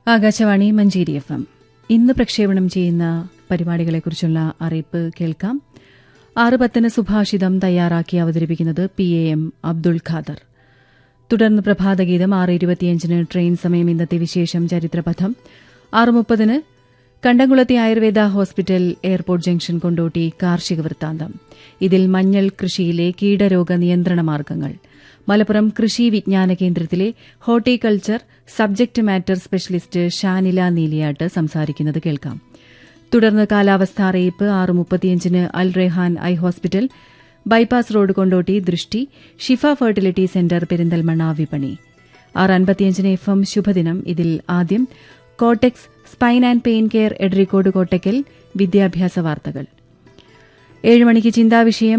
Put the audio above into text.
Akashvani Manjeri F M ഇന്ന് പ്രക്ഷേപണം ചെയ്യുന്ന പരിപാടികളെക്കുറിച്ചുള്ള അറിയിപ്പ് കേൾക്കാം ആറ് പത്തിന് സുഭാഷിതം തയ്യാറാക്കി അവതരിപ്പിക്കുന്നത് P A M Abdul Khader തുടർന്ന് പ്രഭാതഗീതം ആറ് ഇരുപത്തിയഞ്ചിന് ട്രെയിൻ സമയം ഇന്നത്തെ വിശേഷം ചരിത്രപഥം ആറ് മുപ്പതിന് കണ്ടംകുളത്തെ Ayurveda hospital airport junction Kondotty കാർഷിക വൃത്താന്തം ഇതിൽ മഞ്ഞൾ കൃഷിയിലെ കീടരോഗ നിയന്ത്രണ മാർഗ്ഗങ്ങൾ മലപ്പുറം കൃഷി വിജ്ഞാന കേന്ദ്രത്തിലെ horticulture subject matter specialist Shanila Neeliyat സംസാരിക്കുന്നത് കേൾക്കാം തുടർന്ന് കാലാവസ്ഥാ അറിയിപ്പ് ആറ് മുപ്പത്തിയഞ്ചിന് Al Rehan eye hospital bypass road Kondotty Drishti Shifa fertility centre Perinthalmanna വിപണി ആറ് അൻപത്തിയഞ്ചിന് എഫ് എം ശുഭദിനം ഇതിൽ ആദ്യം cortex spine and pain care Edarikode Kottakkal വിദ്യാഭ്യാസ വാർത്തകൾ ഏഴ് മണിക്ക് ചിന്താവിഷയം